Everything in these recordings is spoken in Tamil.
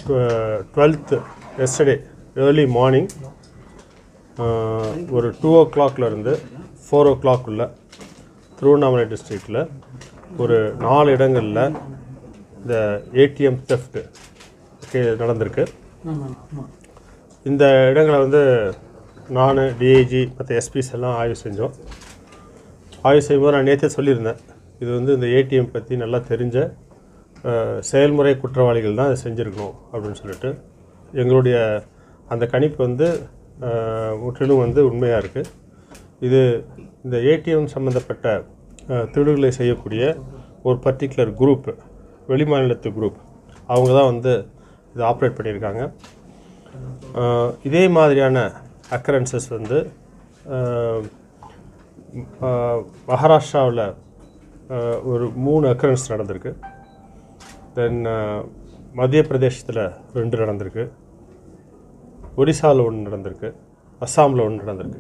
டுவெல்த்து எஸ்டர்டே ஏர்லி மார்னிங் ஒரு டூ ஓ கிளாக்லேருந்து ஃபோர் ஓ கிளாக்குள்ள திருவண்ணாமலை டிஸ்ட்ரிக்டில் ஒரு நாலு இடங்களில் இந்த ஏடிஎம் தெஃப்ட் நடந்திருக்கு இந்த இடங்களை வந்து நான் டிஐஜி மற்ற எஸ்பிஸ் எல்லாம் ஆய்வு செஞ்சோம் ஆய்வு செய்யும்போது நான் நேற்றே சொல்லியிருந்தேன் இது வந்து இந்த ஏடிஎம் பற்றி நல்லா தெரிஞ்ச அஹ், செயல்முறை குற்றவாளிகள் தான் இதை செஞ்சுருக்கணும் அப்படின்னு சொல்லிட்டு எங்களுடைய அந்த கணிப்பு வந்து அஹ், முற்றிலும் வந்து உண்மையாக இருக்குது இது இந்த ஏடிஎம் சம்மந்தப்பட்ட அஹ், திருடுகளை செய்யக்கூடிய ஒரு பர்டிகுலர் குரூப் வெளிமாநிலத்து குரூப் அவங்க தான் வந்து இதை ஆப்ரேட் பண்ணியிருக்காங்க அஹ், இதே மாதிரியான அக்கரன்சஸ் வந்து அஹ், மகாராஷ்டிராவில் ஒரு மூணு அக்கரன்ஸ் நடந்திருக்கு தென் மத்திய பிரதேசத்தில் ரெண்டு நடந்திருக்கு ஒரிசாவில் ஒன்று நடந்திருக்கு அஸ்ஸாமில் ஒன்று நடந்திருக்கு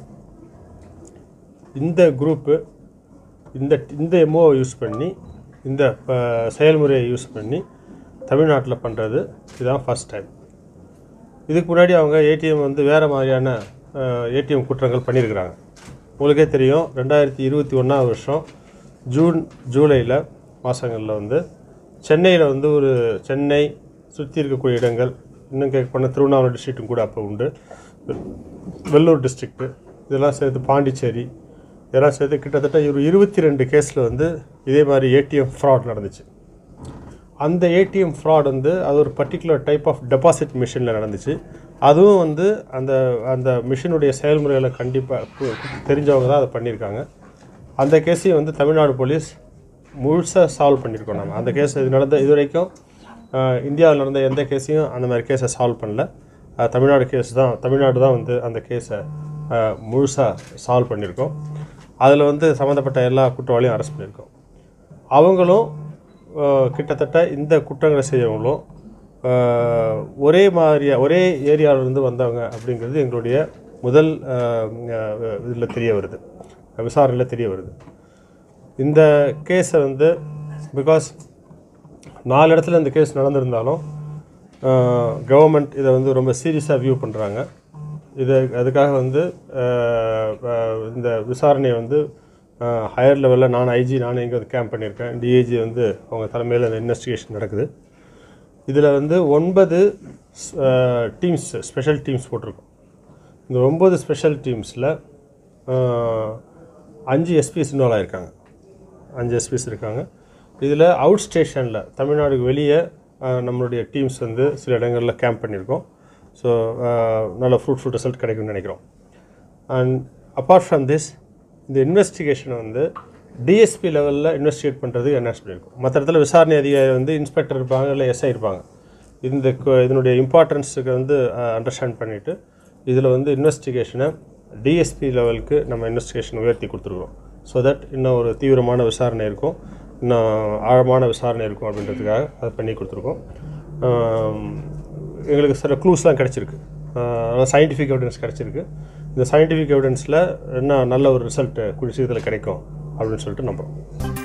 இந்த குரூப்பு இந்த இந்த எம்ஓ யூஸ் பண்ணி இந்த அஹ், செயல்முறையை யூஸ் பண்ணி தமிழ்நாட்டில் பண்ணுறது இதுதான் ஃபஸ்ட் டைம் இதுக்கு முன்னாடி அவங்க ஏடிஎம் வந்து வேறு மாதிரியான ஏடிஎம் குற்றங்கள் பண்ணியிருக்கிறாங்க உங்களுக்கே தெரியும் ரெண்டாயிரத்தி இருபத்தி ஒன்றாவது வருஷம் ஜூன் ஜூலையில் மாதங்களில் வந்து சென்னையில் வந்து ஒரு சென்னை சுற்றி இருக்கக்கூடிய இடங்கள் இன்னும் கேட்க போனால் திருவண்ணாமலை டிஸ்ட்ரிக்ட்டும் கூட அப்போ உண்டு வெள்ளூர் டிஸ்ட்ரிக்ட்டு இதெல்லாம் சேர்த்து பாண்டிச்சேரி இதெல்லாம் சேர்த்து கிட்டத்தட்ட ஒரு இருபத்தி ரெண்டு கேஸில் வந்து இதே மாதிரி ஏடிஎம் ஃப்ராட் நடந்துச்சு அந்த ஏடிஎம் ஃப்ராட் வந்து அது ஒரு பர்டிகுலர் டைப் ஆஃப் டெபாசிட் மிஷினில் நடந்துச்சு அதுவும் வந்து அந்த அந்த மிஷினுடைய செயல்முறைகளை கண்டிப்பாக தெரிஞ்சவங்க தான் அதை பண்ணியிருக்காங்க அந்த கேஸையும் வந்து தமிழ்நாடு போலீஸ் முழுசாக சால்வ் பண்ணியிருக்கோம் நம்ம அந்த கேஸ் இது நடந்த இது வரைக்கும் அஹ், இந்தியாவில் நடந்த எந்த கேஸையும் அந்த மாதிரி கேஸை சால்வ் பண்ணல அஹ், தமிழ்நாடு கேஸ் தான் தமிழ்நாடு தான் வந்து அந்த கேஸை முழுசாக சால்வ் பண்ணியிருக்கோம் அதில் வந்து சம்மந்தப்பட்ட எல்லா குற்றவாளியும் அரெஸ்ட் பண்ணியிருக்கோம் அவங்களும் அஹ், கிட்டத்தட்ட இந்த குற்றங்களை செய்யவங்களும் அஹ், ஒரே மாதிரியா ஒரே ஏரியாவிலேருந்து வந்தவங்க அப்படிங்கிறது எங்களுடைய முதல் இதில் தெரிய வருது விசாரணையில் தெரிய வருது இந்த கேஸை வந்து பிகாஸ் நாலு இடத்துல இந்த கேஸ் நடந்திருந்தாலும் கவர்மெண்ட் இதை வந்து ரொம்ப சீரியஸாக வியூ பண்ணுறாங்க இது அதுக்காக வந்து அஹ், அஹ், இந்த விசாரணையை வந்து ஹையர் லெவலில் நான் ஐஜி நானும் இங்கே வந்து கேம்ப் பண்ணியிருக்கேன் டிஏஜி வந்து அவங்க தலைமையில் அந்த இன்வெஸ்டிகேஷன் நடக்குது இதில் வந்து ஒன்பது டீம்ஸ் ஸ்பெஷல் டீம்ஸ் போட்டிருக்கோம் இந்த ஒம்பது ஸ்பெஷல் டீம்ஸில் அஞ்சு எஸ்பிஸ் இன்வால்வ் ஆகிருக்காங்க அஞ்சு எஸ்பிஸ் இருக்காங்க இதில் அவுட் ஸ்டேஷனில் தமிழ்நாடுக்கு வெளியே அஹ், நம்மளுடைய டீம்ஸ் வந்து சில இடங்களில் கேம்ப் பண்ணியிருக்கோம் ஸோ நல்ல ஃப்ரூட்ஃபுல் ரிசல்ட் கிடைக்கும்னு நினைக்கிறோம் அண்ட் அப்பார்ட் ஃப்ரம் திஸ் இந்த இன்வெஸ்டிகேஷனை வந்து டிஎஸ்பி லெவலில் இன்வெஸ்டிகேட் பண்ணுறதுக்கு என்ன பண்ணியிருக்கோம் மற்ற இடத்துல விசாரணை அதிகாரி வந்து இன்ஸ்பெக்டர் இருப்பாங்க இல்லை எஸ்ஐ இருப்பாங்க இந்த கு- இதனுடைய இம்பார்ட்டன்ஸுக்கு வந்து அண்டர்ஸ்டாண்ட் பண்ணிவிட்டு இதில் வந்து இன்வெஸ்டிகேஷனை டிஎஸ்பி லெவலுக்கு நம்ம இன்வெஸ்டிகேஷன் உயர்த்தி கொடுத்துருக்குறோம் ஸோ தட் இன்னும் ஒரு தீவிரமான விசாரணை இருக்கும் இன்னும் ஆழமான விசாரணை இருக்கும் அப்படின்றதுக்காக அதை பண்ணி கொடுத்துருக்கோம் ஆம், எங்களுக்கு சில க்ளூஸ்லாம் கிடச்சிருக்கு சயின்டிஃபிக் எவிடன்ஸ் கிடச்சிருக்கு இந்த சயின்டிஃபிக் எவிடன்ஸில் என்ன நல்ல ஒரு ரிசல்ட் குடிசீக்கிரத்தில் கிடைக்கும் அப்படின்னு சொல்லிட்டு நம்புகிறோம்